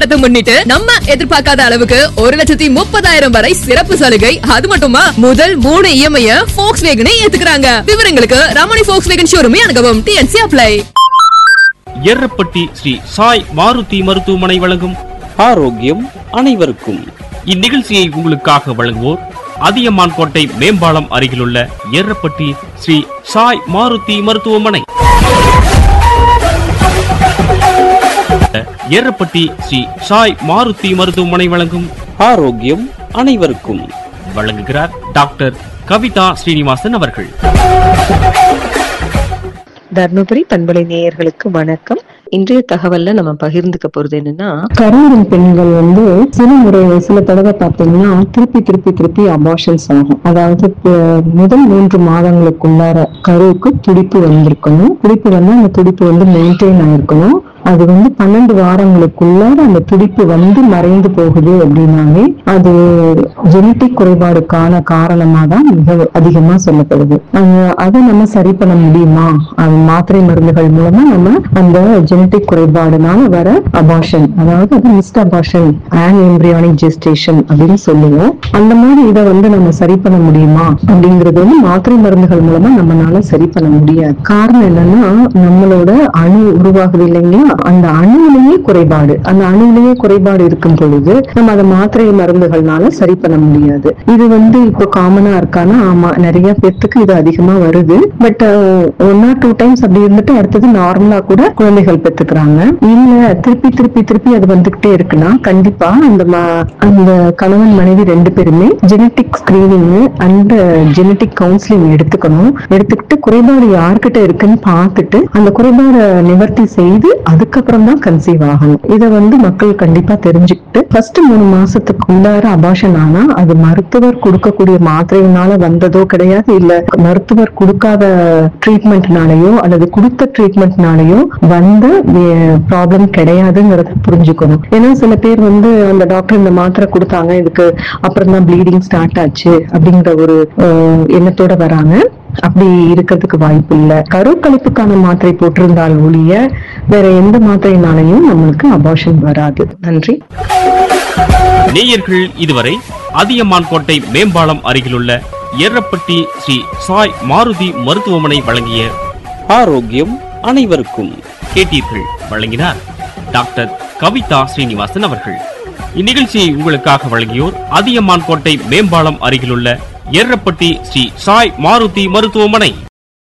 கொண்டாட்டத்தை முன்னிட்டு நம்ம எதிர்பார்க்காத அளவுக்கு ஒரு லட்சத்தி முப்பதாயிரம் வரை சிறப்பு சலுகை அது மட்டுமா முதல் மூணு இஎம்ஐ போக்ஸ் வேகனை ஏத்துக்கிறாங்க விவரங்களுக்கு ரமணி போக்ஸ் வேகன் ஷோரூமே அணுகவும் டிஎன்சி அப்ளை எர்ரப்பட்டி ஸ்ரீ சாய் மாருதி மருத்துவமனை வழங்கும் ஆரோக்கியம் அனைவருக்கும் இந்நிகழ்ச்சியை உங்களுக்காக வழங்குவோர் அதியமான் கோட்டை மேம்பாலம் அருகிலுள்ள எர்ரப்பட்டி ஸ்ரீ சாய் மாருதி மருத்துவமனை எர்ரப்பட்டி ஸ்ரீ சாய் மாருதி மருத்துவமனை வழங்கும் ஆரோக்கியம் அனைவருக்கும் வழங்குகிறார் டாக்டர் கவிதா ஸ்ரீனிவாசன் அவர்கள் தர்மபுரி பண்பலை நேயர்களுக்கு வணக்கம் இன்றைய தகவல்ல நம்ம பகிர்ந்துக்க போறது என்னன்னா கருவுறும் பெண்கள் வந்து சில முறை சில தடவை பார்த்தீங்கன்னா திருப்பி திருப்பி திருப்பி அபார்ஷன்ஸ் ஆகும் அதாவது ப- முதல் மூன்று மாதங்களுக்குள்ளார கருவுக்கு துடிப்பு வந்திருக்கணும் துடிப்பு வந்து அந்த துடிப்பு வந்து மெயின்டைன் ஆயிருக்கணும் அது வந்து பன்னெண்டு வாரங்களுக்குள்ளார அந்த துடிப்பு வந்து மறைந்து போகுது அப்படின்னாலே அது ஜெனட்டிக் குறைபாடுக்கான காரணமா தான் மிக அதிகமா சொல்லப்படுது அது- அதை நம்ம சரி பண்ண முடியுமா அது மாத்திரை மருந்துகள் மூலமா நம்ம அந்த ஜெனட்டிக் குறைபாடுனால வர அபார்ஷன் அதாவது அது missed abortion and embryonic gestation அப்படின்னு சொல்லுவோம் அந்த மாதிரி இதை வந்து நம்ம சரி பண்ண முடியுமா அப்படிங்கிறது வந்து மாத்திரை மருந்துகள் மூலமா நம்மளால சரி பண்ண முடியாது காரணம் என்னன்னா நம்மளோட அணு உருவாகுது இல்லைங்களா அந்த அணுவிலேயே குறைபாடு அந்த அணுவிலேயே குறைபாடு இருக்கும் பொழுது நம்ம அதை மாத்திரை மருந்துகள்னால சரி பண்ண முடியாது இது வந்து இப்போ காமனா இருக்கானா ஆமா நிறைய பேர்த்துக்கு இது அதிகமா வருது but one or two times அப்படி இருந்துட்டு அடுத்தது நார்மலா கூட குழந்தைகள் பெற்றுக்கிறாங்க இல்ல திருப்பி திருப்பி திருப்பி அது வந்துகிட்டே இருக்குன்னா கண்டிப்பா அந்த ம- அந்த கணவன் மனைவி ரெண்டு பேருமே genetic screening and genetic counselling எடுத்துக்கணும் எடுத்துக்கிட்டு குறைபாடு யார்கிட்ட இருக்குன்னு பார்த்துட்டு அந்த குறைபாடை நிவர்த்தி செய்து அதுக்கப்புறம் தான் கன்சீவ் ஆகணும் இதை வந்து மக்கள் கண்டிப்பா தெரிஞ்சுக்கிட்டு ஃபர்ஸ்ட் மூணு மாசத்துக்கு உள்ளார அபாஷன் ஆனா அது மருத்துவர் கொடுக்கக்கூடிய மாத்திரையினால வந்ததோ கிடையாது இல்ல மருத்துவர் கொடுக்காத ட்ரீட்மெண்ட்னாலயோ அல்லது கொடுத்த ட்ரீட்மெண்ட்னாலயோ வந்த ப்ராப்ளம் கிடையாதுங்கிறத புரிஞ்சுக்கணும் ஏன்னா சில பேர் வந்து அந்த டாக்டர் இந்த மாத்திரை கொடுத்தாங்க இதுக்கு அப்புறம் தான் ப்ளீடிங் ஸ்டார்ட் ஆச்சு அப்படிங்கிற ஒரு அஹ், எண்ணத்தோட வராங்க அப்படி இருக்கிறதுக்கு வாய்ப்பு இல்ல கருக்கலைப்புக்கான மாத்திரை போட்டிருந்தால் ஒழிய வேற எந்த மாத்திரைனாலையும் நம்மளுக்கு அபார்ஷன் வராது நன்றி நேயர்கள் இதுவரை அதியமான் கோட்டை மேம்பாலம் அருகிலுள்ள எர்ரப்பட்டி ஸ்ரீ சாய் மாருதி மருத்துவமனை வழங்கிய ஆரோக்கியம் அனைவருக்கும் கேட்டீர்கள் வழங்கினார் டாக்டர் கவிதா ஸ்ரீனிவாசன் அவர்கள் இந்நிகழ்ச்சியை உங்களுக்காக வழங்கியோர் அதியமான் கோட்டை மேம்பாலம் அருகிலுள்ள எர்ரப்பட்டி ஸ்ரீ சாய் மாருதி மருத்துவமனை